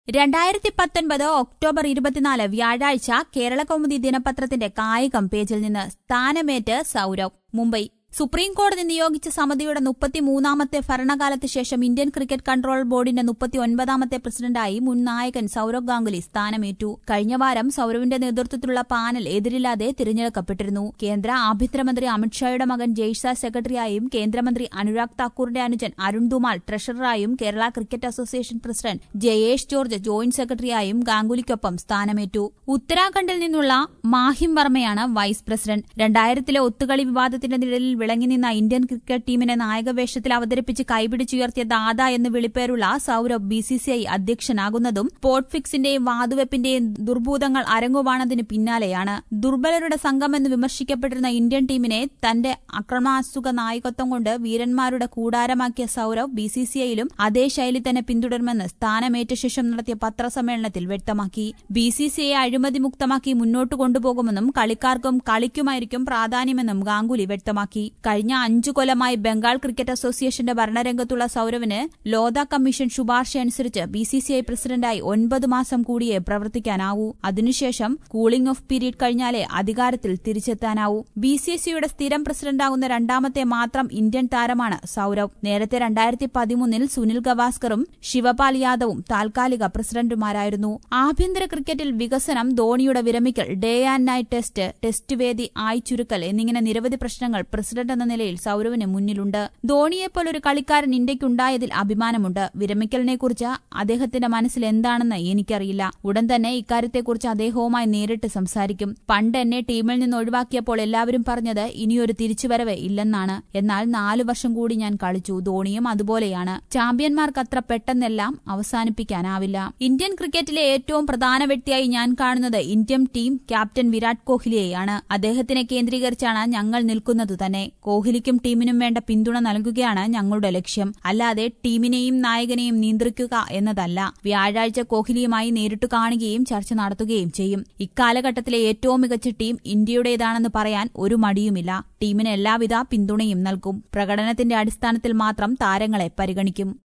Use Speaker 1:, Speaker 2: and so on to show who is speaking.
Speaker 1: രണ്ടായിരത്തി പത്തൊൻപത് ഒക്ടോബർ ഇരുപത്തിനാല് വ്യാഴാഴ്ച കേരളകൗമുദി ദിനപത്രത്തിന്റെ കായികം പേജിൽ നിന്ന് സ്ഥാനമേറ്റ് സൌരവ് മുംബൈ സുപ്രീം കോടതി നിയോഗിച്ച സമിതിയുടെ മുപ്പത്തിമൂന്നാമത്തെ ഭരണകാലത്ത് ശേഷം ഇന്ത്യൻ ക്രിക്കറ്റ് കൺട്രോൾ ബോർഡിന്റെ മുപ്പത്തിയൊൻപതാമത്തെ പ്രസിഡന്റായി മുൻ നായകൻ സൌരവ് ഗാംഗുലി സ്ഥാനമേറ്റു കഴിഞ്ഞ വാരം സൌരവിന്റെ നേതൃത്വത്തിലുള്ള പാനൽ എതിരില്ലാതെ തിരഞ്ഞെടുക്കപ്പെട്ടിരുന്നു കേന്ദ്ര ആഭ്യന്തരമന്ത്രി അമിത്ഷായുടെ മകൻ ജയ്ഷ സെക്രട്ടറിയായും കേന്ദ്രമന്ത്രി അനുരാഗ് താക്കൂറിന്റെ അനുജൻ അരുൺ ദുമാൽ ട്രഷററായും Kerala cricket association president Jayesh George joint സെക്രട്ടറിയായും ഗാംഗുലിക്കൊപ്പം സ്ഥാനമേറ്റു ഉത്തരാഖണ്ഡിൽ നിന്നുള്ള മാഹിം വർമ്മയാണ് വൈസ് പ്രസിഡന്റ് രണ്ടായിരത്തിലെ ഒത്തുകളി വിവാദത്തിന്റെ നിഴലിൽ വിളങ്ങി നിന്ന ഇന്ത്യൻ ക്രിക്കറ്റ് ടീമിനെ നായകവേഷത്തിൽ അവതരിപ്പിച്ച് കൈപിടിച്ചുയർത്തിയ ദാദ എന്ന് വിളിപ്പേരുള്ള സൌരഭ് ബിസിസിഐ അധ്യക്ഷനാകുന്നതും സ്പോട്ട് ഫിക്സിന്റെയും വാതുവെപ്പിന്റെയും ദുർഭൂതങ്ങൾ അരങ്ങുവാണതിന് പിന്നാലെയാണ് ദുർബലരുടെ സംഘമെന്ന് വിമർശിക്കപ്പെട്ടിരുന്ന ഇന്ത്യൻ ടീമിനെ തന്റെ അക്രമാസുക നായകത്വം കൊണ്ട് വീരന്മാരുടെ കൂടാരമാക്കിയ സൌരവ് ബിസിസിഐയിലും അതേ ശൈലി തന്നെ പിന്തുടരുമെന്ന് സ്ഥാനമേറ്റ ശേഷം നടത്തിയ പത്രസമ്മേളനത്തിൽ വ്യക്തമാക്കി ബിസിസിഐയെ അഴിമതി മുക്തമാക്കി മുന്നോട്ട് കൊണ്ടുപോകുമെന്നും കളിക്കാർക്കും കളിക്കുമായിരിക്കും പ്രാധാന്യമെന്നും ഗാംഗുലി വ്യക്തമാക്കി കഴിഞ്ഞ അഞ്ചു കൊല്ലമായി ബംഗാൾ ക്രിക്കറ്റ് അസോസിയേഷന്റെ ഭരണരംഗത്തുള്ള സൌരവിന് ലോധ കമ്മീഷൻ ശുപാർശ അനുസരിച്ച് ബിസിസിഐ പ്രസിഡന്റായി ഒൻപത് മാസം കൂടിയേ പ്രവർത്തിക്കാനാവൂ അതിനുശേഷം കൂളിംഗ് ഓഫ് പീരീഡ് കഴിഞ്ഞാലേ അധികാരത്തിൽ തിരിച്ചെത്താനാവൂ ബിസിസിയുടെ സ്ഥിരം പ്രസിഡന്റാകുന്ന രണ്ടാമത്തെ മാത്രം ഇന്ത്യൻ താരമാണ് സൌരവ് നേരത്തെ രണ്ടായിരത്തി പതിമൂന്നിൽ സുനിൽ ഗവാസ്കറും ശിവപാൽ യാദവും താൽക്കാലിക പ്രസിഡന്റുമാരായിരുന്നു ആഭ്യന്തര ക്രിക്കറ്റിൽ വികസനം ധോണിയുടെ വിരമിക്കൽ day and night test test വേദി ആയി ചുരുക്കൽ എന്നിങ്ങനെ നിരവധി പ്രശ്നങ്ങൾ പ്രസിഡന്റ് എന്ന നിലയിൽ സൌരവിന് മുന്നിലുണ്ട് ധോണിയെപ്പോലൊരു കളിക്കാരൻ ഇന്ത്യയ്ക്കുണ്ടായതിൽ അഭിമാനമുണ്ട് വിരമിക്കലിനെക്കുറിച്ച് അദ്ദേഹത്തിന്റെ മനസ്സിൽ എന്താണെന്ന് എനിക്കറിയില്ല ഉടൻ തന്നെ ഇക്കാര്യത്തെക്കുറിച്ച് അദ്ദേഹവുമായി നേരിട്ട് സംസാരിക്കും പണ്ട് എന്നെ ടീമിൽ നിന്ന് ഒഴിവാക്കിയപ്പോൾ എല്ലാവരും പറഞ്ഞത് ഇനിയൊരു തിരിച്ചുവരവ് ഇല്ലെന്നാണ് എന്നാൽ നാലു വർഷം കൂടി ഞാൻ കളിച്ചു ധോണിയും അതുപോലെയാണ് ചാമ്പ്യന്മാർക്ക് അത്ര പെട്ടെന്നെല്ലാം അവസാനിപ്പിക്കാനാവില്ല ഇന്ത്യൻ ക്രിക്കറ്റിലെ ഏറ്റവും പ്രധാന വ്യക്തിയായി ഞാൻ കാണുന്നത് ഇന്ത്യൻ ടീം ക്യാപ്റ്റൻ വിരാട് കോഹ്ലിയെയാണ് അദ്ദേഹത്തിനെ കേന്ദ്രീകരിച്ചാണ് ഞങ്ങൾ നിൽക്കുന്നത് തന്നെ കോഹ്ലിക്കും ടീമിനും വേണ്ട പിന്തുണ നൽകുകയാണ് ഞങ്ങളുടെ ലക്ഷ്യം അല്ലാതെ ടീമിനെയും നായകനെയും നിയന്ത്രിക്കുക എന്നതല്ല വ്യാഴാഴ്ച കോഹ്ലിയുമായി നേരിട്ട് കാണുകയും ചർച്ച നടത്തുകയും ചെയ്യും ഇക്കാലഘട്ടത്തിലെ ഏറ്റവും മികച്ച ടീം ഇന്ത്യയുടേതാണെന്ന് പറയാൻ ഒരു മടിയുമില്ല ടീമിന് എല്ലാവിധ പിന്തുണയും നൽകും പ്രകടനത്തിന്റെ അടിസ്ഥാനത്തിൽ മാത്രം താരങ്ങളെ പരിഗണിക്കും